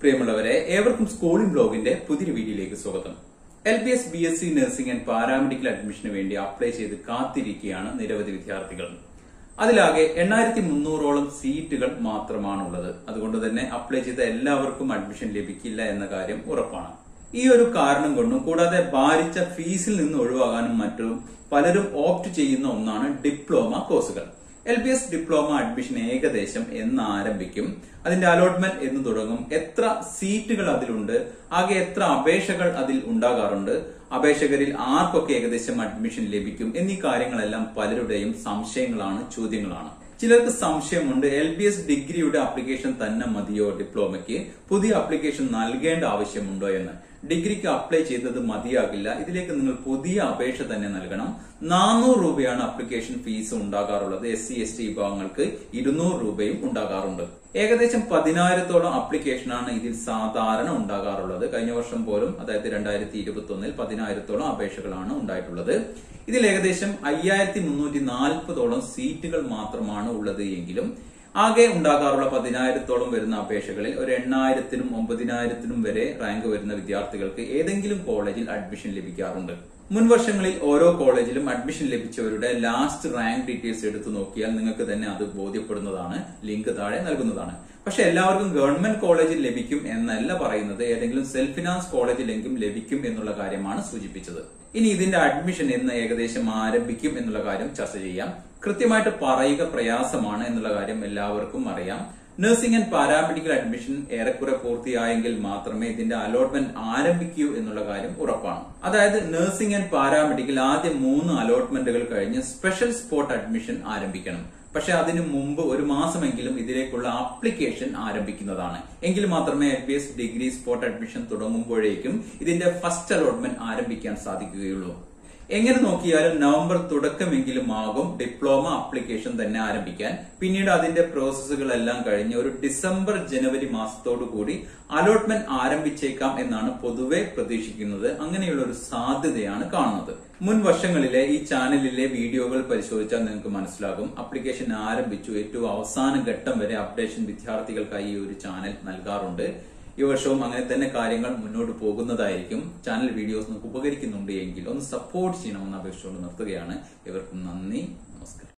പ്രിയമുള്ളവരെ ഏവർക്കും സ്കൂളിംഗ് ബ്ലോഗിന്റെ പുതിയൊരു വീഡിയോയിലേക്ക് സ്വാഗതം L B S B S C nursing and paramedical അഡ്മിഷന് വേണ്ടി അപ്ലൈ ചെയ്ത് കാത്തിരിക്കുകയാണ് നിരവധി വിദ്യാർത്ഥികൾ അതിലാകെ എണ്ണായിരത്തി മുന്നൂറോളം സീറ്റുകൾ മാത്രമാണുള്ളത് അതുകൊണ്ട് തന്നെ അപ്ലൈ ചെയ്ത എല്ലാവർക്കും അഡ്മിഷൻ ലഭിക്കില്ല എന്ന കാര്യം ഉറപ്പാണ് ഈ ഒരു കാരണം കൊണ്ടും കൂടാതെ ഭാരിച്ച ഫീസിൽ നിന്ന് ഒഴിവാകാനും മറ്റും പലരും ഓപ്റ്റ് ചെയ്യുന്ന ഒന്നാണ് ഡിപ്ലോമ കോഴ്സുകൾ L B S diploma admission ഏകദേശം എന്ന് ആരംഭിക്കും അതിന്റെ അലോട്ട്മെന്റ് എന്ന് തുടങ്ങും എത്ര സീറ്റുകൾ അതിലുണ്ട് ആകെ എത്ര അപേക്ഷകൾ അതിൽ ഉണ്ടാകാറുണ്ട് അപേക്ഷകരിൽ ആർക്കൊക്കെ ഏകദേശം അഡ്മിഷൻ ലഭിക്കും എന്നീ കാര്യങ്ങളെല്ലാം പലരുടെയും സംശയങ്ങളാണ് ചോദ്യങ്ങളാണ് ചിലർക്ക് സംശയമുണ്ട് എൽ ബി എസ് ഡിഗ്രിയുടെ ആപ്ലിക്കേഷൻ തന്നെ മതിയോ ഡിപ്ലോമയ്ക്ക് പുതിയ ആപ്ലിക്കേഷൻ നൽകേണ്ട ആവശ്യമുണ്ടോ എന്ന് ഡിഗ്രിക്ക് അപ്ലൈ ചെയ്തത് മതിയാകില്ല ഇതിലേക്ക് നിങ്ങൾ പുതിയ അപേക്ഷ തന്നെ നൽകണം നാനൂറ് രൂപയാണ് ആപ്ലിക്കേഷൻ ഫീസ് ഉണ്ടാകാറുള്ളത് എസ് സി എസ് ടി വിഭാഗങ്ങൾക്ക് ഇരുന്നൂറ് രൂപയും ഉണ്ടാകാറുണ്ട് ഏകദേശം പതിനായിരത്തോളം ആപ്ലിക്കേഷനാണ് ഇതിൽ സാധാരണ ഉണ്ടാകാറുള്ളത് കഴിഞ്ഞ വർഷം പോലും അതായത് രണ്ടായിരത്തി ഇരുപത്തി ഒന്നിൽ പതിനായിരത്തോളം അപേക്ഷകളാണ് ഉണ്ടായിട്ടുള്ളത് ഇതിൽ ഏകദേശം അയ്യായിരത്തി മുന്നൂറ്റി നാൽപ്പതോളം സീറ്റുകൾ മാത്രമാണ് ഉള്ളത് എങ്കിലും ആകെ ഉണ്ടാകാറുള്ള പതിനായിരത്തോളം വരുന്ന അപേക്ഷകളിൽ ഒരു എണ്ണായിരത്തിനും ഒമ്പതിനായിരത്തിനും വരെ റാങ്ക് വരുന്ന വിദ്യാർത്ഥികൾക്ക് ഏതെങ്കിലും കോളേജിൽ അഡ്മിഷൻ ലഭിക്കാറുണ്ട് മുൻ വർഷങ്ങളിൽ ഓരോ കോളേജിലും അഡ്മിഷൻ ലഭിച്ചവരുടെ ലാസ്റ്റ് റാങ്ക് ഡീറ്റെയിൽസ് എടുത്തു നോക്കിയാൽ നിങ്ങൾക്ക് തന്നെ അത് ബോധ്യപ്പെടുന്നതാണ് ലിങ്ക് താഴെ നൽകുന്നതാണ് പക്ഷെ എല്ലാവർക്കും ഗവൺമെന്റ് കോളേജിൽ ലഭിക്കും എന്നല്ല പറയുന്നത് ഏതെങ്കിലും സെൽഫ് ഫിനാൻസ് കോളേജിലെങ്കിലും ലഭിക്കും എന്നുള്ള കാര്യമാണ് സൂചിപ്പിച്ചത് ഇനി ഇതിന്റെ അഡ്മിഷൻ എന്ന് ഏകദേശം ആരംഭിക്കും എന്നുള്ള കാര്യം ചർച്ച ചെയ്യാം കൃത്യമായിട്ട് പറയുക പ്രയാസമാണ് എന്നുള്ള കാര്യം എല്ലാവർക്കും അറിയാം നഴ്സിംഗ് ആൻഡ് പാരാമെഡിക്കൽ അഡ്മിഷൻ ഏറെക്കുറെ പൂർത്തിയായെങ്കിൽ മാത്രമേ ഇതിന്റെ അലോട്ട്മെന്റ് ആരംഭിക്കൂ എന്നുള്ള കാര്യം ഉറപ്പാണ് അതായത് നഴ്സിംഗ് ആൻഡ് പാരാമെഡിക്കൽ ആദ്യം മൂന്ന് അലോട്ട്മെന്റുകൾ കഴിഞ്ഞ് സ്പെഷ്യൽ സ്പോട്ട് അഡ്മിഷൻ ആരംഭിക്കണം പക്ഷെ അതിനു മുമ്പ് ഒരു മാസമെങ്കിലും ഇതിലേക്കുള്ള ആപ്ലിക്കേഷൻ ആരംഭിക്കുന്നതാണ് എങ്കിൽ മാത്രമേ L P S degree spot admission തുടങ്ങുമ്പോഴേക്കും ഇതിന്റെ ഫസ്റ്റ് അലോട്ട്മെന്റ് ആരംഭിക്കാൻ സാധിക്കുകയുള്ളൂ എങ്ങനെ നോക്കിയാലും നവംബർ തുടക്കമെങ്കിലും ആകും ഡിപ്ലോമ ആപ്ലിക്കേഷൻ തന്നെ ആരംഭിക്കാൻ പിന്നീട് അതിന്റെ പ്രോസസ്സുകളെല്ലാം കഴിഞ്ഞ് ഒരു ഡിസംബർ ജനുവരി മാസത്തോടു കൂടി അലോട്ട്മെന്റ് ആരംഭിച്ചേക്കാം എന്നാണ് പൊതുവെ പ്രതീക്ഷിക്കുന്നത് അങ്ങനെയുള്ള ഒരു സാധ്യതയാണ് കാണുന്നത് മുൻ വർഷങ്ങളിലെ ഈ ചാനലിലെ വീഡിയോകൾ പരിശോധിച്ചാൽ നിങ്ങൾക്ക് മനസ്സിലാകും അപ്ലിക്കേഷൻ ആരംഭിച്ചു ഏറ്റവും അവസാന ഘട്ടം വരെ അപ്ഡേഷൻ വിദ്യാർത്ഥികൾക്കായി ഈ ഒരു ചാനൽ നൽകാറുണ്ട് ഈ വർഷവും അങ്ങനെ തന്നെ കാര്യങ്ങൾ മുന്നോട്ട് പോകുന്നതായിരിക്കും ചാനൽ വീഡിയോസ് നിങ്ങൾക്ക് ഉപകരിക്കുന്നുണ്ട് എങ്കിൽ ഒന്ന് സപ്പോർട്ട് ചെയ്യണമെന്ന് അപേക്ഷിച്ചുകൊണ്ട് നിർത്തുകയാണ് ഇവർക്കും നന്ദി നമസ്കാരം